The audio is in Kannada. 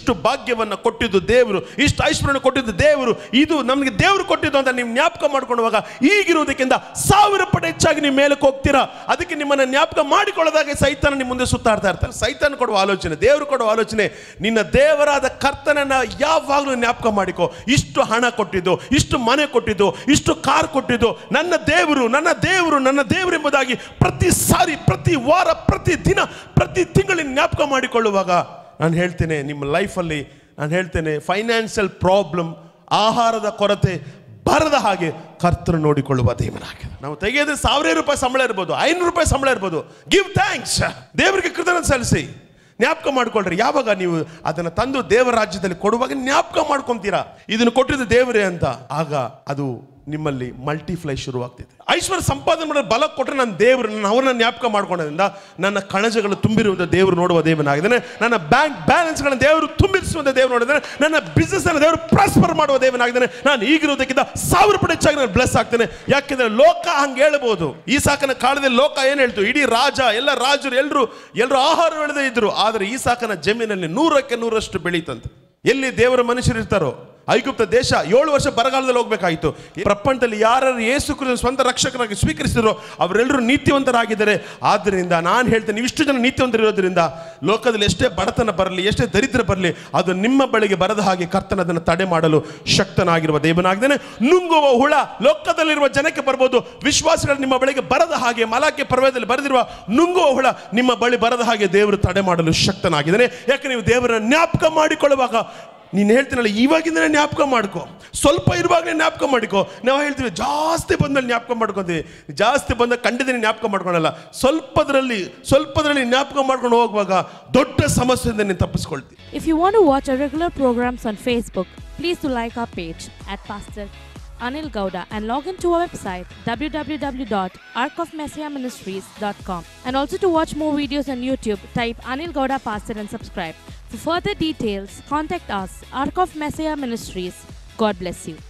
ಇಷ್ಟು ಭಾಗ್ಯವನ್ನ ಕೊಟ್ಟಿದ್ದು ದೇವರು ಇಷ್ಟು ಐಶ್ವರ್ಯ ಕೊಟ್ಟಿದ್ದು ದೇವರು ಇದು ನಮಗೆ ದೇವರು ಕೊಟ್ಟಿದ್ದು ಅಂತ ನೀವು ಜ್ಞಾಪಕ ಮಾಡ್ಕೊಳ್ಳುವಾಗ ಈಗಿರುವುದಕ್ಕಿಂತ ಸಾವಿರ ಪಟ್ಟು ಹೆಚ್ಚಾಗಿ ನೀವು ಮೇಲಕ್ಕೆ ಹೋಗ್ತೀರಾ ಅದಕ್ಕೆ ನಿಮ್ಮನ್ನ ಜ್ಞಾಪಕ ಮಾಡಿಕೊಳ್ಳೋದಾಗೆ ಸೈತಾನ ನಿಮ್ಮ ಮುಂದೆ ಸುತ್ತಾಡ್ತಾ ಇರ್ತಾರೆ ಸೈತಾನ ಕೊಡುವ ಆಲೋಚನೆ ದೇವರು ಕೊಡುವ ಆಲೋಚನೆ ನಿನ್ನ ದೇವರಾದ ಕರ್ತನನ್ನ ಯಾವಾಗಲೂ ಜ್ಞಾಪಕ ಮಾಡಿಕೋ ಇಷ್ಟು ಹಣ ಕೊಟ್ಟಿದ್ದು ಇಷ್ಟು ಮನೆ ಕೊಟ್ಟಿದ್ದು ಇಷ್ಟು ಕಾರ್ ಕೊಟ್ಟಿದ್ದು ನನ್ನ ದೇವರು ನನ್ನ ದೇವರು ನನ್ನ ದೇವರು ಎಂಬುದಾಗಿ ಪ್ರತಿ ಸಾರಿ ಪ್ರತಿ ವಾರ ಪ್ರತಿ ದಿನ ಪ್ರತಿ ತಿಂಗಳಿನ ಜ್ಞಾಪಕ ಮಾಡಿಕೊಳ್ಳುವಾಗ ನಾನು ಹೇಳ್ತೇನೆ ನಿಮ್ಮ ಲೈಫಲ್ಲಿ ನಾನು ಹೇಳ್ತೇನೆ ಫೈನಾನ್ಷಿಯಲ್ ಪ್ರಾಬ್ಲಮ್ ಆಹಾರದ ಕೊರತೆ ಬರದ ಹಾಗೆ ಕರ್ತರು ನೋಡಿಕೊಳ್ಳುವ ದೇವನಾಗಿದೆ ನಾವು ತೆಗೆಯೋದು ಸಾವಿರ ರೂಪಾಯಿ ಸಂಬಳ ಇರ್ಬೋದು ಐನೂರು ರೂಪಾಯಿ ಸಂಬಳ ಇರ್ಬೋದು ಗಿವ್ ಥ್ಯಾಂಕ್ಸ್ ದೇವರಿಗೆ ಕೃತಜ್ಞತೆ ಸಲ್ಲಿಸಿ ಜ್ಞಾಪಕ ಮಾಡ್ಕೊಳ್ರಿ ಯಾವಾಗ ನೀವು ಅದನ್ನು ತಂದು ದೇವರ ರಾಜ್ಯದಲ್ಲಿ ಕೊಡುವಾಗ ಜ್ಞಾಪಕ ಮಾಡ್ಕೊಂತೀರಾ ಇದನ್ನು ಕೊಟ್ಟಿದ್ದು ದೇವರೇ ಅಂತ ಆಗ ಅದು ನಿಮ್ಮಲ್ಲಿ ಮಲ್ಟಿಫ್ಲೈ ಶುರುವಾಗ್ತಿದೆ ಐಶ್ವರ್ಯ ಸಂಪಾದನೆ ಮಾಡೋ ಬಲ ಕೊಟ್ಟರೆ ನನ್ನ ದೇವರು ನನ್ನ ಅವರನ್ನ ಜ್ಞಾಪಕ ಮಾಡ್ಕೊಳ್ಳೋದ್ರಿಂದ ನನ್ನ ಕಣಜಗಳು ತುಂಬಿರುವುದ ದೇವರು ನೋಡುವ ದೇವನಾಗಿದ್ದಾನೆ ನನ್ನ ಬ್ಯಾಂಕ್ ಬ್ಯಾಲೆನ್ಸ್ಗಳನ್ನ ದೇವರು ತುಂಬಿಸುವಂತ ದೇವರು ನೋಡಿದ್ದಾನೆ ನನ್ನ ಬಿಸ್ನೆಸ್ ಅನ್ನು ದೇವರು ಪ್ರಾಸ್ಪರ್ ಮಾಡುವ ದೇವನಾಗಿದ್ದಾನೆ ನಾನು ಈಗಿರೋದಕ್ಕಿಂತ ಸಾವಿರ ಪಟ್ಟು ಹೆಚ್ಚಾಗಿ ನಾನು ಬ್ಲೆಸ್ ಆಗ್ತೇನೆ ಯಾಕೆಂದ್ರೆ ಲೋಕ ಹಂಗೆ ಹೇಳ್ಬೋದು ಈ ಸಾಕನ ಕಾಲದಲ್ಲಿ ಲೋಕ ಏನು ಹೇಳ್ತು ಇಡೀ ರಾಜ ಎಲ್ಲ ರಾಜರು ಎಲ್ಲರೂ ಎಲ್ಲರೂ ಆಹಾರ ಬೆಳೆದೇ ಇದ್ರು ಆದರೆ ಈ ಸಾಕನ ಜಮೀನಲ್ಲಿ ನೂರಕ್ಕೆ ನೂರಷ್ಟು ಬೆಳೀತಂತೆ ಎಲ್ಲಿ ದೇವರ ಮನುಷ್ಯರು ಇರ್ತಾರೋ ಐಗುಪ್ತ ದೇಶ ಏಳು ವರ್ಷ ಬರಗಾಲದಲ್ಲಿ ಹೋಗ್ಬೇಕಾಯಿತು ಈ ಪ್ರಪಂಚದಲ್ಲಿ ಯಾರು ಯೇಸು ಕ್ರಿಸ್ತನ ಸ್ವಂತ ರಕ್ಷಕರಾಗಿ ಸ್ವೀಕರಿಸಿದ್ರು ಅವರೆಲ್ಲರೂ ನೀತಿವಂತರಾಗಿದ್ದಾರೆ ಆದ್ದರಿಂದ ನಾನು ಹೇಳ್ತೇನೆ ನೀವು ಇಷ್ಟು ಜನ ನೀತಿವಂತರಿರೋದ್ರಿಂದ ಲೋಕದಲ್ಲಿ ಎಷ್ಟೇ ಬಡತನ ಬರಲಿ ಎಷ್ಟೇ ದರಿದ್ರ ಬರಲಿ ಅದು ನಿಮ್ಮ ಬಳಿಗೆ ಬರದ ಹಾಗೆ ಕರ್ತನ ಅದನ್ನು ತಡೆ ಮಾಡಲು ಶಕ್ತನಾಗಿರುವ ದೇವನಾಗಿದ್ದಾನೆ ನುಂಗುವ ಹುಳ ಲೋಕದಲ್ಲಿರುವ ಜನಕ್ಕೆ ಬರ್ಬೋದು ವಿಶ್ವಾಸಗಳು ನಿಮ್ಮ ಬಳಿಗೆ ಬರದ ಹಾಗೆ ಮಲಾಕೆ ಪರ್ವದಲ್ಲಿ ಬರೆದಿರುವ ನುಂಗುವ ಹುಳ ನಿಮ್ಮ ಬಳಿ ಬರದ ಹಾಗೆ ದೇವರು ತಡೆ ಮಾಡಲು ಶಕ್ತನಾಗಿದ್ದಾನೆ ಯಾಕೆ ನೀವು ದೇವರನ್ನ ಜ್ಞಾಪಕ ಮಾಡಿಕೊಳ್ಳುವಾಗ ನೀನು ಹೇಳ್ತೀನಲ್ಲ ಇವಾಗಿಂದನೇ ಜ್ಞಾಪಕ ಮಾಡ್ಕೊ ಸ್ವಲ್ಪ ಇರುವಾಗಲೇ ಜ್ಞಾಪಕ ಮಾಡಿಕೊ ನಾವು ಹೇಳ್ತೀವಿ ಜಾಸ್ತಿ ಬಂದಲ್ಲಿ ಜ್ಞಾಪಕ ಮಾಡ್ಕೊತೀವಿ ಜಾಸ್ತಿ ಬಂದ ಖಂಡಿತನೇ ಜ್ಞಾಪಕ ಮಾಡ್ಕೊಳಲ್ಲ ಸ್ವಲ್ಪದ್ರಲ್ಲಿ ಸ್ವಲ್ಪದ್ರಲ್ಲಿ ಜ್ಞಾಪಕ ಮಾಡ್ಕೊಂಡು ಹೋಗುವಾಗ ದೊಡ್ಡ ಸಮಸ್ಯೆಯಿಂದ ನೀನು ತಪ್ಪಿಸ್ಕೊಳ್ತೀವಿ If you want to watch our regular programs on Facebook, please do like our page at Pastor Anil Gauda and log into our website www.arcofmessiahministries.com. And also to watch more videos on YouTube, type Anil Gauda Pastor and subscribe. For further details, contact us, Arc of Messiah Ministries. God bless you.